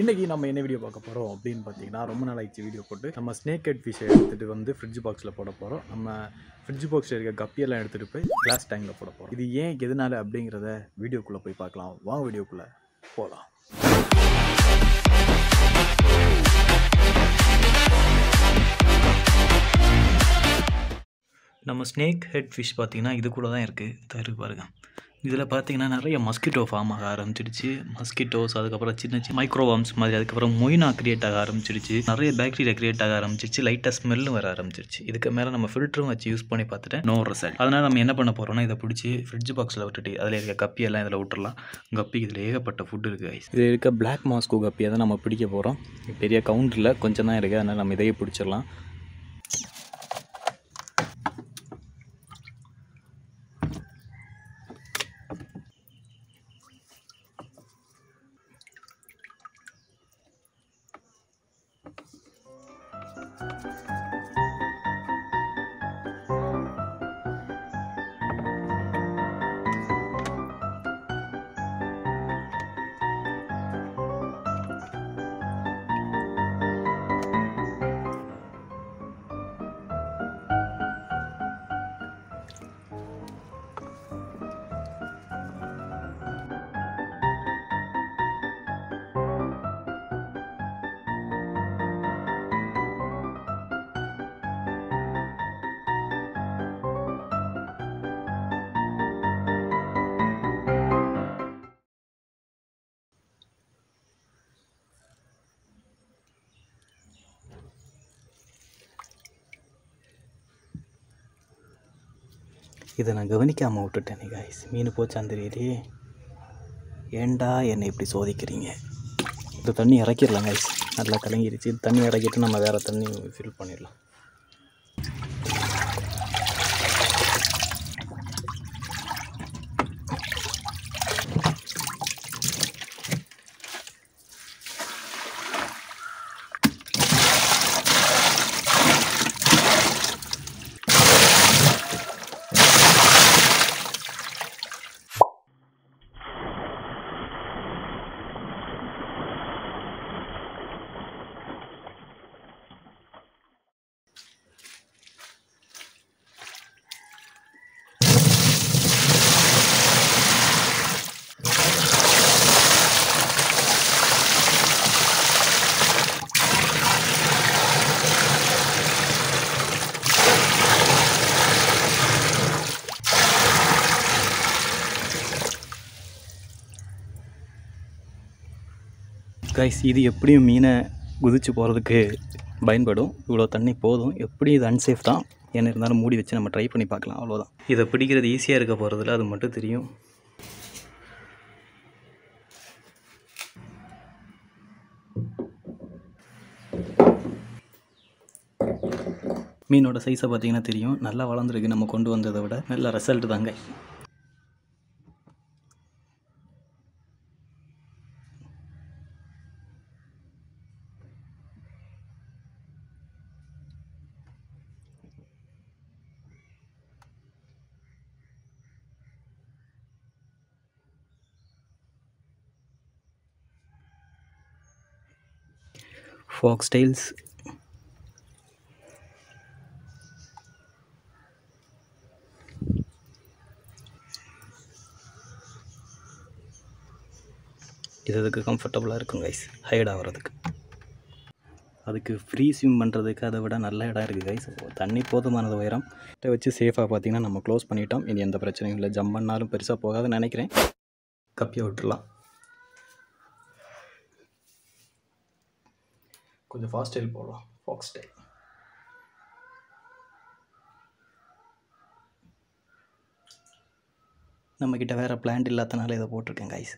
இன்றைக்கி நம்ம என்ன வீடியோ பார்க்க போகிறோம் அப்படின்னு பார்த்தீங்கன்னா ரொம்ப நாள் ஆயிடுச்சு வீடியோ போட்டு நம்ம ஸ்னேக் ஹெட் ஃபிஷ்ஷை எடுத்துகிட்டு வந்து ஃப்ரிட்ஜ் பாக்ஸில் போட போகிறோம் நம்ம ஃப்ரிட்ஜ் பாக்ஸில் இருக்க கப்பியெல்லாம் எடுத்துகிட்டு போய் கிளாஸ் டேங்கில் போட போகிறோம் இது ஏன் எதனால அப்படிங்கிறத வீடியோக்குள்ளே போய் பார்க்கலாம் வாங்க வீடியோக்குள்ளே போகலாம் நம்ம ஸ்னேக் ஹெட் ஃபிஷ் பார்த்தீங்கன்னா இது கூட தான் இருக்குது தரு பாருங்க இதில் பார்த்தீங்கன்னா நிறைய மஸ்கிட்டோ ஃபார்ம் ஆக ஆரம்பிச்சிடுச்சு மஸ்கிட்டோஸ் அதுக்கப்புறம் சின்ன சின்ன மைக்ரோவாம்ஸ் மாதிரி அதுக்கப்புறம் மொயினா கிரியேட் ஆக ஆரம்பிச்சிடுச்சு நிறைய பாக்டீரியா கிரியேட் ஆக ஆரம்பிச்சிருச்சு லைட்டாக ஸ்மெல்லும் வர ஆரம்பிச்சிருச்சு இதுக்கு மேலே நம்ம ஃபில்டரும் வச்சு யூஸ் பண்ணி பார்த்துட்டு நோ ரிசல்ட் அதனால் நம்ம என்ன பண்ண போகிறோம்னா இதை பிடிச்சி ஃப்ரிட்ஜ் பாக்ஸில் விட்டுட்டு அதில் இருக்க கப்பியெல்லாம் இதில் விட்டுறலாம் கப்பி இதில் ஏகப்பட்ட ஃபுட் இருக்குது guys. இதில் இருக்க பிளாக் மாஸ்கோ கப்பியை தான் நம்ம பிடிக்க போகிறோம் பெரிய கவுண்டரில் கொஞ்சம் தான் இருக்குது அதனால் நம்ம இதையே பிடிச்சிடலாம் இதை நான் கவனிக்காமல் விட்டுட்டேனே காய்ஸ் மீன் போச்சான் தெரியலையே ஏன்டா என்னை இப்படி சோதிக்கிறீங்க இந்த தண்ணி இறக்கிடலாம் கைஸ் நல்லா கலங்கிருச்சு தண்ணி இறக்கிட்டு நம்ம வேறு தண்ணி ஃபில் பண்ணிடலாம் கைஸ் இது எப்படியும் மீனை குதிச்சு போகிறதுக்கு பயன்படும் இவ்வளோ தண்ணி போதும் எப்படி இது அன்சேஃப் தான் என்ன இருந்தாலும் மூடி வச்சு நம்ம ட்ரை பண்ணி பார்க்கலாம் அவ்வளோதான் இதை பிடிக்கிறது ஈஸியாக இருக்க போகிறதுல அது மட்டும் தெரியும் மீனோட சைஸை பார்த்தீங்கன்னா தெரியும் நல்லா வளர்ந்துருக்கு நம்ம கொண்டு வந்ததை விட நல்ல ரிசல்ட் தாங்க ஃபாக்ஸ் ஸ்டைல்ஸ் இது அதுக்கு கம்ஃபர்டபுளாக இருக்கும் கைஸ் ஹைட் ஆகிறதுக்கு அதுக்கு ஃப்ரீ ஸ்விம் பண்ணுறதுக்கு அதை விட நல்ல இடம் இருக்குது கைஸ் தண்ணி போதுமானது உயரம் இதை வச்சு சேஃபாக பார்த்தீங்கன்னா நம்ம க்ளோஸ் பண்ணிட்டோம் இனி எந்த பிரச்சனையும் இல்லை ஜம்ப் பண்ணாலும் பெருசாக போகாதுன்னு நினைக்கிறேன் கப்பியை விட்டுறலாம் கொஞ்சம் ஃபாஸ்ட் ஸ்டைல் போடலாம் ஃபாக்ஸ் ஸ்டைல் நம்மக்கிட்ட வேறு பிளான்ட் இல்லாதனால இதை போட்டிருக்கேன் கைஸ்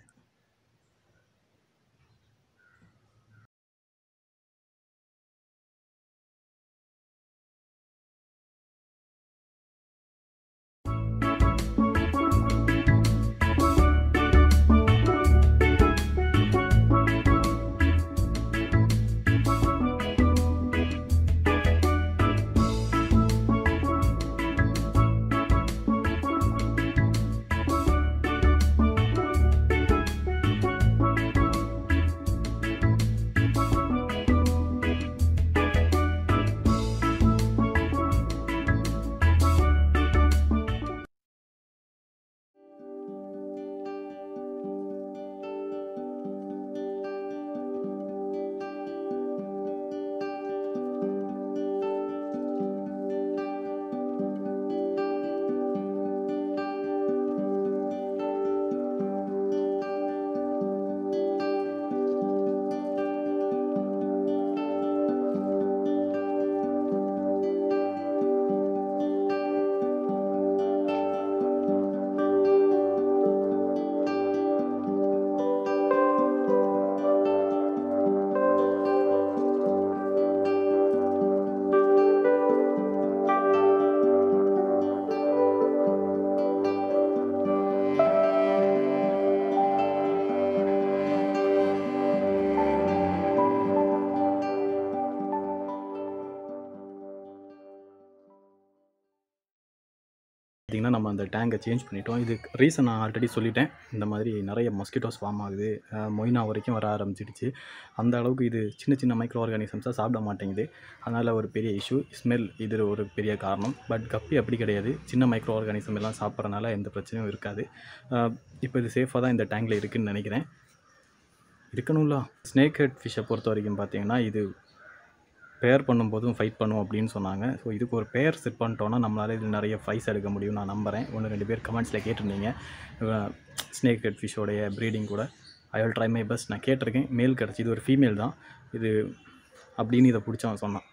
பார்த்திங்கன்னா நம்ம அந்த டேங்கை சேஞ்ச் பண்ணிட்டோம் இது ரீசன் நான் ஆல்ரெடி சொல்லிட்டேன் இந்த மாதிரி நிறைய மஸ்கிட்டோஸ் ஃபார்ம் ஆகுது அஹ் மொய்னா வரைக்கும் வர ஆரம்பிச்சிடுச்சு அந்த அளவுக்கு இது சின்ன சின்ன மைக்ரோ ஆர்கானிசம்ஸாக சாப்பிட மாட்டேங்குது அதனால் ஒரு பெரிய இஷ்யூ ஸ்மெல் இது ஒரு பெரிய காரணம் பட் கப்பி அப்படி கிடையாது சின்ன மைக்ரோ ஆர்கானிசம் எல்லாம் சாப்பிட்றனால எந்த பிரச்சனையும் இருக்காது இப்போ இது சேஃபாக தான் இந்த டேங்கில் இருக்குதுன்னு நினைக்கிறேன் இருக்கணும்ல ஸ்னேக் ஹெட் ஃபிஷ்ஷை பொறுத்த வரைக்கும் பார்த்தீங்கன்னா இது பேர் பண்ணும்போதும் ஃபைட் பண்ணும் அப்படின்னு சொன்னாங்க ஸோ இதுக்கு ஒரு பேர் செட் பண்ணிட்டோன்னா நம்மளால் இது நிறைய ஃபைஸ் எடுக்க முடியும் நான் நம்புகிறேன் ஒன்று ரெண்டு பேர் கமெண்ட்ஸில் கேட்டிருந்தீங்க ஸ்னேக் ஹெட் ஃபிஷ்ஷோடைய ப்ரீடிங் கூட I will try my best நான் கேட்டிருக்கேன் மேல் கிடச்சி இது ஒரு ஃபீமேல் தான் இது அப்படின்னு இதை பிடிச்சவன் சொன்னான்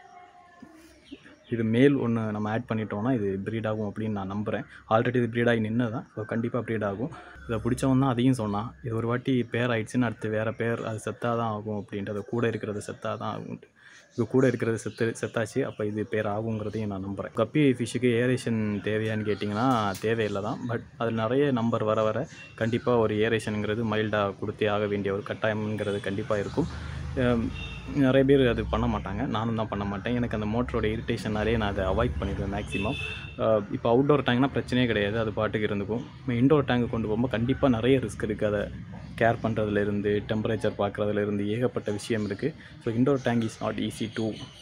இது மேல் ஒன்று நம்ம ஆட் பண்ணிட்டோம்னா இது ப்ரீட் ஆகும் அப்படின்னு நான் நம்புகிறேன் ஆல்ரெடி இது ப்ரீட் ஆகி நின்று தான் ஸோ கண்டிப்பாக ப்ரீட் ஆகும் இதை பிடிச்சவன் தான் அதையும் சொன்னான் இது ஒரு வாட்டி பேர் ஆயிடுச்சுன்னு அடுத்து வேறு பேர் அது செத்தாக தான் ஆகும் அப்படின்றது கூட இருக்கிறது செத்தாக தான் ஆகும் இது கூட இருக்கிறது செத்து செத்தாச்சு அப்போ இது பேர் ஆகுங்கிறதையும் நான் நம்புகிறேன் கப்பி ஃபிஷ்ஷுக்கு ஏரேஷன் தேவையான்னு கேட்டிங்கன்னா தேவையில்லை தான் பட் அதில் நிறைய நம்பர் வர வர கண்டிப்பாக ஒரு ஏரேஷனுங்கிறது மைல்டாக கொடுத்தே ஆக வேண்டிய ஒரு கட்டாயம்ங்கிறது கண்டிப்பாக இருக்கும் அஹ் நிறைய பேர் அது பண்ண மாட்டாங்க நானும் தான் பண்ண மாட்டேன் எனக்கு அந்த மோட்டரோட இரிட்டேஷனாலே நான் அதை அவாய்ட் பண்ணிடுவேன் மேக்ஸிமம் இப்போ அவுட்டோர் டேங்க்னா பிரச்சனையே கிடையாது அது பாட்டுக்கு இருந்துக்கும் இன்டோர் டேங்க் கொண்டு போகும்போது கண்டிப்பாக நிறைய ரிஸ்க் இருக்குது அதை கேர் பண்ணுறதுலேருந்து டெம்பரேச்சர் பார்க்குறதுலேருந்து ஏகப்பட்ட விஷயம் இருக்குது so indoor tank is not easy to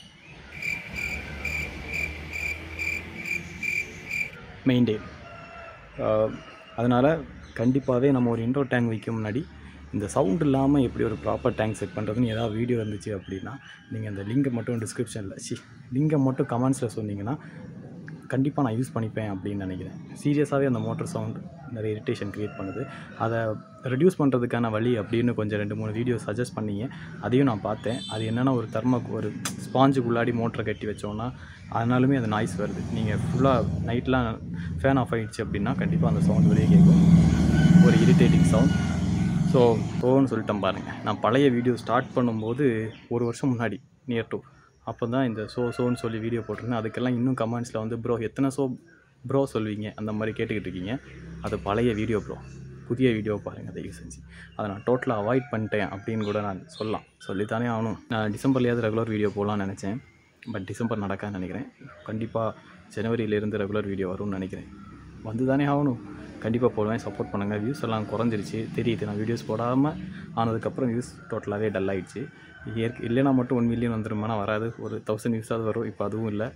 maintain அதனால் கண்டிப்பாகவே நம்ம ஒரு இன்டோர் டேங்க் வைக்க முன்னாடி இந்த சவுண்ட் இல்லாமல் எப்படி ஒரு ப்ராப்பர் டேங்க் செட் பண்ணுறதுன்னு ஏதாவது வீடியோ இருந்துச்சு அப்படின்னா நீங்கள் அந்த லிங்கை மட்டும் டிஸ்கிரிப்ஷனில் சி லிங்கை மட்டும் கமெண்ட்ஸில் சொன்னீங்கன்னா கண்டிப்பாக நான் யூஸ் பண்ணிப்பேன் அப்படின்னு நினைக்கிறேன் சீரியஸாகவே அந்த மோட்டர் சவுண்ட் நிறைய இரிட்டேஷன் க்ரியேட் பண்ணுது அதை ரெடியூஸ் பண்ணுறதுக்கான வழி அப்படின்னு கொஞ்சம் ரெண்டு மூணு வீடியோ சஜஸ்ட் பண்ணீங்க அதையும் நான் பார்த்தேன் அது என்னென்னா ஒரு தர்ம ஒரு ஸ்பாஞ்சுக்குள்ளாடி மோட்டரை கட்டி வச்சோன்னா அதனாலுமே அது நாய்ஸ் வருது நீங்கள் ஃபுல்லாக நைட்லாம் ஃபேன் ஆஃப் ஆகிடுச்சு அப்படின்னா கண்டிப்பாக அந்த சவுண்ட் வெளியே கேட்கும் ஒரு இரிட்டேட்டிங் சவுண்ட் ஸோ ஓன்னு சொல்லிட்டேன் பாருங்கள் நான் பழைய வீடியோ ஸ்டார்ட் பண்ணும்போது ஒரு வருஷம் முன்னாடி நியர் டு அப்போ தான் இந்த ஸோ ஸோன்னு சொல்லி வீடியோ போட்டிருந்தேன் அதுக்கெல்லாம் இன்னும் கமெண்ட்ஸில் வந்து ப்ரோ எத்தனை ஸோ ப்ரோ சொல்வீங்க அந்த மாதிரி கேட்டுக்கிட்டு இருக்கீங்க அது பழைய வீடியோ ப்ரோ புதிய வீடியோ பாருங்கள் தயவு செஞ்சு அதை நான் டோட்டலாக அவாய்ட் பண்ணிட்டேன் அப்படின்னு கூட நான் சொல்லலாம் சொல்லித்தானே ஆகணும் நான் டிசம்பர்லேயாவது ரெகுலர் வீடியோ போகலான்னு நினச்சேன் பட் டிசம்பர் நடக்கான்னு நினைக்கிறேன் கண்டிப்பாக ஜனவரியிலேருந்து ரெகுலர் வீடியோ வரும்னு நினைக்கிறேன் வந்து தானே ஆகணும் கண்டிப்பாக போடுவேன் சப்போர்ட் பண்ணுங்கள் வியூஸ் எல்லாம் குறைஞ்சிருச்சு தெரியுது நான் வீடியோஸ் போடாமல் ஆனதுக்கப்புறம் வியூஸ் டோட்டலாகவே டல் ஆயிடுச்சு ஏற்க இல்லைனா மட்டும் ஒன் மில்லியன் வந்துருமானா வராது ஒரு தௌசண்ட் வியூஸாவது வரும் இப்போ அதுவும் இல்லை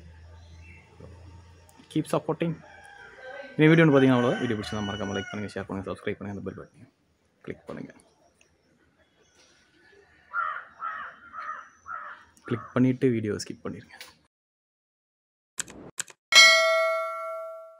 கீப் சப்போர்ட்டிங் இந்த வீடியோன்னு பார்த்தீங்கன்னா அவ்வளோ வீடியோ பிடிச்சா மறக்காம லைக் பண்ணுங்கள் ஷேர் பண்ணுங்கள் சப்ஸ்கிரைப் பண்ணுங்கள் அந்த பெல் பட்டன் கிளிக் பண்ணுங்கள் கிளிக் பண்ணிவிட்டு வீடியோ ஸ்கிப் பண்ணிடுங்க